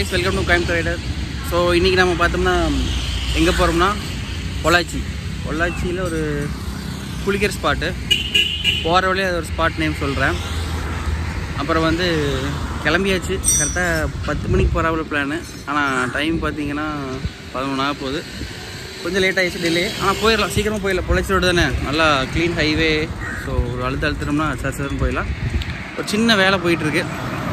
Guys welcome to Coimbatore rider so இன்றைக்கி நம்ம பார்த்தோம்னா எங்கே போகிறோம்னா பொள்ளாச்சி பொள்ளாச்சியில் ஒரு குளிக்கிற ஸ்பாட்டு போகிற வழியே அது ஒரு ஸ்பாட் நேம் சொல்கிறேன் அப்புறம் வந்து கிளம்பியாச்சு கரெக்டாக பத்து மணிக்கு போகிறாப்புல பிளானு ஆனால் டைம் பார்த்தீங்கன்னா பதினொன்று ஆக போகுது கொஞ்சம் லேட் ஆகிடுச்சு டிலே ஆனால் போயிடலாம் சீக்கிரமாக போயிடலாம் பொள்ளாச்சி ரோடு தானே நல்லா க்ளீன் ஹைவே ஸோ ஒரு அழுத்த அழுத்தணும்னா சர் சர்னு போயிடலாம் ஒரு சின்ன வேலை போயிட்டுருக்கு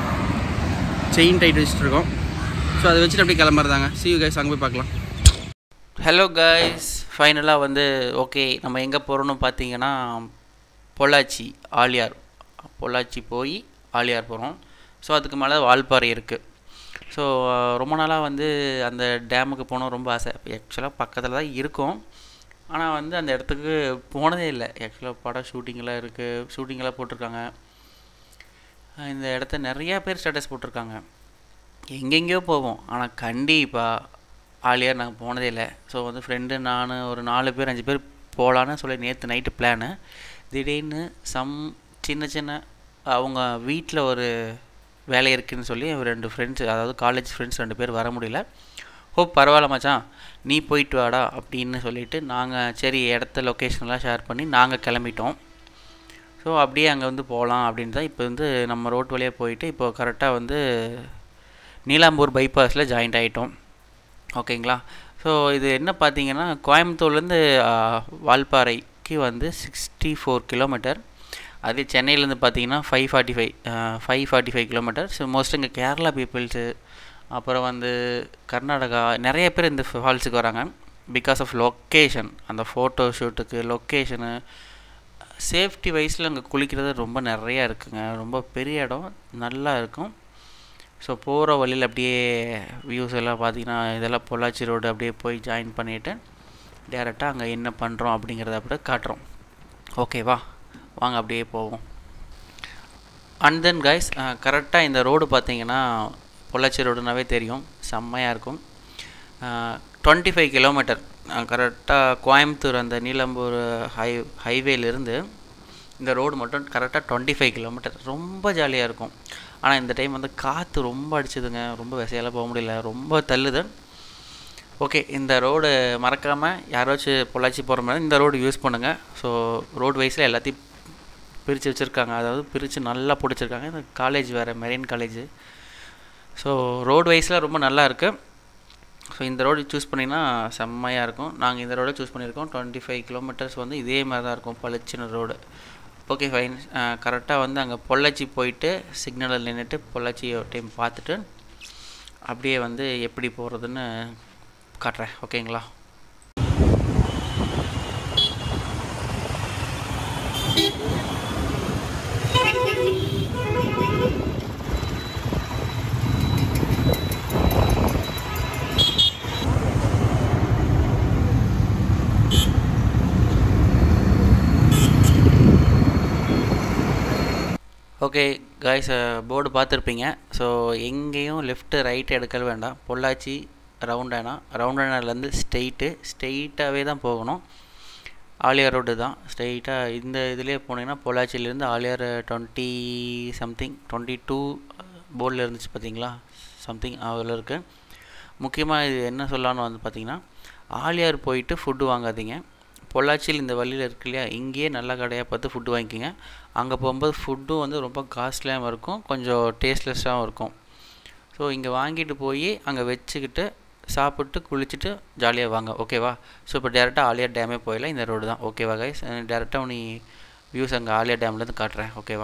செயின் டைட் வச்சுட்டு இருக்கோம் ஸோ அதை வச்சுட்டு அப்படியே கிளம்புறதாங்க சி யூ கைஸ் அங்கே போய் பார்க்கலாம் ஹலோ கைஸ் ஃபைனலாக வந்து ஓகே நம்ம எங்கே போகிறோம்னு பார்த்தீங்கன்னா பொள்ளாச்சி ஆலியார் பொள்ளாச்சி போய் ஆலியார் போகிறோம் ஸோ அதுக்கு மேலே வால்பாறை இருக்குது ஸோ ரொம்ப நாளாக வந்து அந்த டேமுக்கு போகணும் ரொம்ப ஆசை ஆக்சுவலாக பக்கத்தில் தான் இருக்கும் ஆனால் வந்து அந்த இடத்துக்கு போனதே இல்லை ஆக்சுவலாக படம் ஷூட்டிங்கெல்லாம் இருக்குது ஷூட்டிங்கெல்லாம் போட்டிருக்காங்க இந்த இடத்த நிறையா பேர் ஸ்டேட்டஸ் போட்டிருக்காங்க எங்கெங்கேயோ போவோம் ஆனால் கண்டிப்பாக ஆலியார் நாங்கள் போனதே இல்லை ஸோ வந்து ஃப்ரெண்டு நான் ஒரு நாலு பேர் அஞ்சு பேர் போகலான்னு சொல்லி நேற்று நைட்டு பிளானு திடீர்னு சம் சின்ன சின்ன அவங்க வீட்டில் ஒரு வேலை இருக்குதுன்னு சொல்லி ரெண்டு ஃப்ரெண்ட்ஸ் அதாவது காலேஜ் ஃப்ரெண்ட்ஸ் ரெண்டு பேர் வர முடியல ஹோப் பரவாயில்ல மச்சான் நீ போயிட்டு வாடா அப்படின்னு சொல்லிவிட்டு நாங்கள் சரி இடத்த லொக்கேஷன்லாம் ஷேர் பண்ணி நாங்கள் கிளம்பிட்டோம் ஸோ அப்படியே அங்கே வந்து போகலாம் அப்படின்னு தான் இப்போ வந்து நம்ம ரோட் வழியாக போயிட்டு இப்போ கரெக்டாக வந்து நீலாம்பூர் பைபாஸில் ஜாயிண்ட் ஆகிட்டோம் ஓகேங்களா ஸோ இது என்ன பார்த்தீங்கன்னா கோயம்புத்தூர்லேருந்து வால்பாறைக்கு வந்து சிக்ஸ்டி ஃபோர் கிலோமீட்டர் அதே சென்னையிலேருந்து பார்த்தீங்கன்னா five forty five five forty five kilometre so most இங்கே கேரளா பீப்புள்ஸு அப்புறம் வந்து கர்நாடகா நிறைய பேர் இந்த ஃபால்ஸுக்கு வராங்க பிகாஸ் ஆஃப் லொக்கேஷன் அந்த ஃபோட்டோ ஷூட்டுக்கு லொக்கேஷனு சேஃப்டி வைஸில் அங்கே குளிக்கிறது ரொம்ப நிறையா இருக்குங்க ரொம்ப பெரிய இடம் நல்லா இருக்கும் ஸோ போகிற வழியில் அப்படியே வியூஸ் எல்லாம் பார்த்தீங்கன்னா இதெல்லாம் பொள்ளாச்சி ரோடு அப்படியே போய் ஜாயின் பண்ணிவிட்டு டேரெக்டாக அங்கே என்ன பண்ணுறோம் அப்படிங்கிறத அப்படியே காட்டுறோம் ஓகேவா வாங்க அப்படியே போவோம் அண்ட் தென் கைஸ் கரெக்டாக இந்த ரோடு பார்த்தீங்கன்னா பொள்ளாச்சி ரோடுனாவே தெரியும் செம்மையாக இருக்கும் டுவெண்ட்டி ஃபைவ் கிலோமீட்டர் கரெக்டாக கோயம்புத்தூர் அந்த நீலம்பூர் ஹை ஹைவேலேருந்து இந்த ரோடு மட்டும் கரெக்டாக டுவெண்ட்டி ஃபைவ் கிலோமீட்டர் ரொம்ப ஜாலியாக இருக்கும் ஆனால் இந்த டைம் வந்து காற்று ரொம்ப அடிச்சுதுங்க ரொம்ப விசையெல்லாம் போக முடியல ரொம்ப தள்ளுது ஓகே இந்த ரோடு மறக்காமல் யாராச்சும் பொள்ளாச்சி போகிற மாதிரி இந்த ரோடு யூஸ் பண்ணுங்கள் ஸோ ரோடு வைஸில் எல்லாத்தையும் பிரித்து வச்சுருக்காங்க அதாவது பிரித்து நல்லா பிடிச்சிருக்காங்க இந்த காலேஜ் வேறு மெரின் காலேஜ் ஸோ ரோடு வைஸில் ரொம்ப நல்லா இருக்குது ஸோ இந்த ரோடு சூஸ் பண்ணிங்கன்னா செம்மையாக இருக்கும் நாங்கள் இந்த ரோடை சூஸ் பண்ணியிருக்கோம் டுவெண்ட்டி ஃபைவ் கிலோமீட்டர்ஸ் வந்து இதே மாதிரி தான் இருக்கும் பளிச்சின ரோடு ஓகே ஃபைன் கரெக்டாக வந்து அங்கே பொள்ளாச்சி போயிட்டு சிக்னலில் நின்றுட்டு பொள்ளாச்சி ஒரு டைம் பார்த்துட்டு அப்படியே வந்து எப்படி போகிறதுன்னு காட்டுறேன் ஓகேங்களா ஓகே காய்ஸ் போர்டு பார்த்துருப்பீங்க ஸோ எங்கேயும் லெஃப்ட்டு ரைட்டு எடுக்க வேண்டாம் பொள்ளாச்சி ரவுண்டானா ரவுண்டானாலேருந்து ஸ்ட்ரெயிட்டு ஸ்ட்ரெயிட்டாகவே தான் போகணும் ஆலியார் ரோடு தான் ஸ்ட்ரெயிட்டாக இந்த இதுலேயே போனீங்கன்னா பொள்ளாச்சியிலேருந்து Aliyar twenty something twenty two போர்டில் இருந்துச்சு பார்த்தீங்களா சம்திங் அதில் இருக்குது முக்கியமாக இது என்ன சொல்லலான்னு வந்து பார்த்தீங்கன்னா ஆலியார் போயிட்டு ஃபுட்டு வாங்காதீங்க பொள்ளாச்சியில் இந்த வழியில் இருக்கு இல்லையா இங்கேயே நல்ல கடையாக பார்த்து ஃபுட்டு வாங்கிக்கோங்க அங்கே போகும்போது ஃபுட்டும் வந்து ரொம்ப காஸ்ட்லியாகவும் இருக்கும் கொஞ்சம் டேஸ்ட்லெஸ்ஸாகவும் இருக்கும் ஸோ இங்கே வாங்கிட்டு போய் அங்கே வச்சுக்கிட்டு சாப்பிட்டு குளிச்சுட்டு ஜாலியாக வாங்க ஓகேவா ஸோ இப்போ டேரெக்டாக ஆலியார் டேமே போயிடலாம் இந்த ரோடு தான் ஓகேவா கைஸ் டேரெக்டாக நீ வியூஸ் அங்கே ஆலியார் டேம்லேருந்து காட்டுறேன் ஓகேவா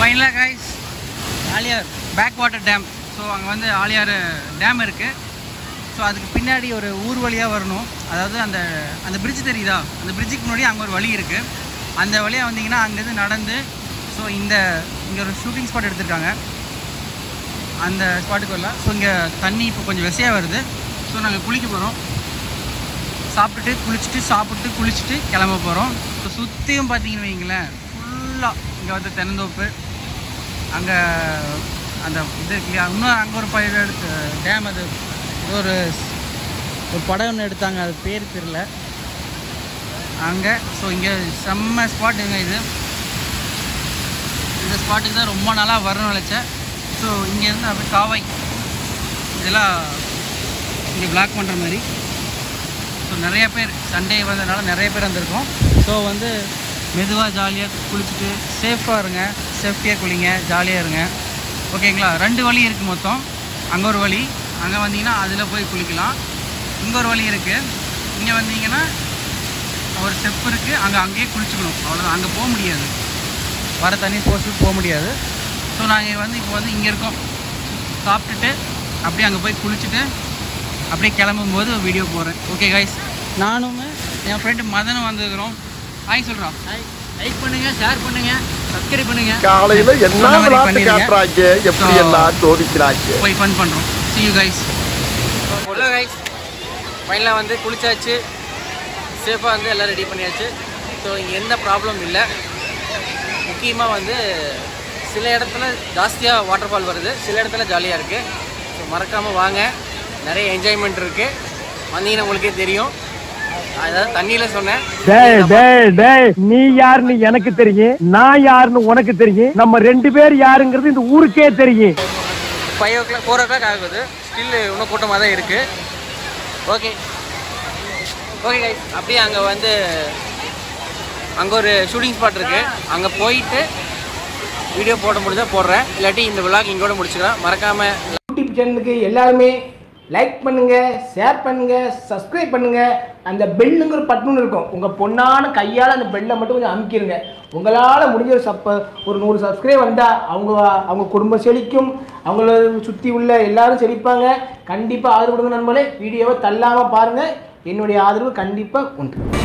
ஃபைனலாக guys Aliyar back water dam so அங்கே வந்து ஆலியார் டேம் இருக்குது ஸோ அதுக்கு பின்னாடி ஒரு ஊர் வழியாக வரணும் அதாவது அந்த அந்த பிரிட்ஜ் தெரியுதா அந்த பிரிட்ஜுக்கு முன்னாடி அங்கே ஒரு வழி இருக்குது அந்த வழியாக வந்தீங்கன்னா அங்கேருந்து நடந்து ஸோ இந்த இங்கே ஒரு ஷூட்டிங் ஸ்பாட் எடுத்திருக்காங்க அந்த ஸ்பாட்டுக்கு வரலாம் ஸோ இங்கே தண்ணி இப்போ கொஞ்சம் வெசையாக வருது ஸோ நாங்கள் குளிக்க போகிறோம் சாப்பிட்டுட்டு குளிச்சுட்டு சாப்பிட்டு குளிச்சுட்டு கிளம்ப போகிறோம் ஸோ சுற்றியும் பார்த்தீங்கன்னு வைங்களேன் ஃபுல்லாக இங்கே வந்து தென்னந்தோப்பு அங்கே அந்த இது இருக்கு இல்லையா இன்னும் அங்கே ஒரு பயிர் எடுத்து டேம் அது ஏதோ ஒரு ஒரு படம் ஒன்று எடுத்தாங்க அது பேர் தெரில அங்கே ஸோ இங்கே செம்ம ஸ்பாட்டுங்க இது இந்த ஸ்பாட்டுக்கு தான் ரொம்ப நாளாக வரணும் நினச்சேன் ஸோ இங்கேருந்து அப்படியே காவாய் இதெல்லாம் இங்கே பிளாக் பண்ணுற மாதிரி ஸோ நிறைய பேர் சண்டே வந்ததுனால நிறைய பேர் வந்திருக்கோம் ஸோ வந்து மெதுவாக ஜாலியாக குளிச்சுட்டு சேஃபாக இருங்க சேஃப்டியாக குளிங்க ஜாலியாக இருங்க ஓகேங்களா ரெண்டு வழி இருக்குது மொத்தம் அங்கே ஒரு வழி அங்கே வந்தீங்கன்னா அதில் போய் குளிக்கலாம் இங்கே ஒரு வழி இருக்குது இங்கே வந்தீங்கன்னா ஒரு ஸ்டெப் இருக்குது அங்கே அங்கேயே குளிச்சுக்கணும் அவ்வளோதான் அங்கே போக முடியாது வர தண்ணி போஸ்ட்டு போக முடியாது ஸோ நாங்கள் வந்து இப்போ வந்து இங்கே இருக்கோம் சாப்பிட்டுட்டு அப்படியே அங்கே போய் குளிச்சுட்டு அப்படியே கிளம்பும்போது வீடியோ போடுறேன் ஓகே கைஸ் நானும் என் ஃப்ரெண்டு மதனும் வந்திருக்கிறோம் ஹாய் சொல்கிறான் லைக் பண்ணுங்க ஷேர் பண்ணுங்க சப்ஸ்கிரைப் பண்ணுங்க காலையில என்ன சொன்ன மாதிரி விளையாட்டு பண்ணிருங்க. காட்டுறாங்க எப்படி So, எல்லாம் சோதிக்கிறாங்க போய் ஃபன் பண்ணுறோம் see you guys hello guys ஃபைனலாக வந்து குளிச்சாச்சு சேஃபாக வந்து எல்லாம் ரெடி பண்ணியாச்சு ஸோ இங்கே எந்த ப்ராப்ளம் இல்லை முக்கியமாக வந்து சில இடத்துல ஜாஸ்தியாக வாட்டர் ஃபால் வருது சில இடத்துல ஜாலியாக இருக்குது ஸோ மறக்காமல் வாங்க நிறைய என்ஜாய்மெண்ட் இருக்குது வந்தீங்கன்னா உங்களுக்கே தெரியும் அதாவது தண்ணியில் சொன்னேன் டேய் டேய் டேய் நீ யாருன்னு எனக்கு தெரியும் நான் யாருன்னு உனக்கு தெரியும் நம்ம ரெண்டு பேர் யாருங்கிறது இந்த ஊருக்கே தெரியும் five o'clock four o'clock ஆகுது ஸ்டில் இன்னும் கூட்டமாக தான் இருக்குது ஓகே ஓகே கைஸ் அப்படியே அங்கே வந்து அங்கே ஒரு ஷூட்டிங் ஸ்பாட் இருக்குது அங்கே போயிட்டு வீடியோ போட முடிஞ்சா போடுறேன் இல்லாட்டி இந்த விளாக் இங்கோட முடிச்சுக்கலாம் மறக்காமல் யூடியூப் சேனலுக்கு எல்லாருமே லைக் பண்ணுங்க ஷேர் பண்ணுங்க சப்ஸ்கிரைப் பண்ணுங்க அந்த பெல்லுங்கிற பட்டன் இருக்கும் உங்க பொண்ணான கையால் அந்த பெல்லை மட்டும் கொஞ்சம் அமுக்கிடுங்க உங்களால் முடிஞ்ச ஒரு சப்ப ஒரு நூறு சப்ஸ்கிரைப் வந்தால் அவங்க அவங்க குடும்பம் செழிக்கும் அவங்கள சுற்றி உள்ள எல்லாரும் செழிப்பாங்க கண்டிப்பாக ஆதரவு கொடுங்க நண்பர்களே வீடியோவை தள்ளாமல் பாருங்கள் என்னுடைய ஆதரவு கண்டிப்பாக உண்டு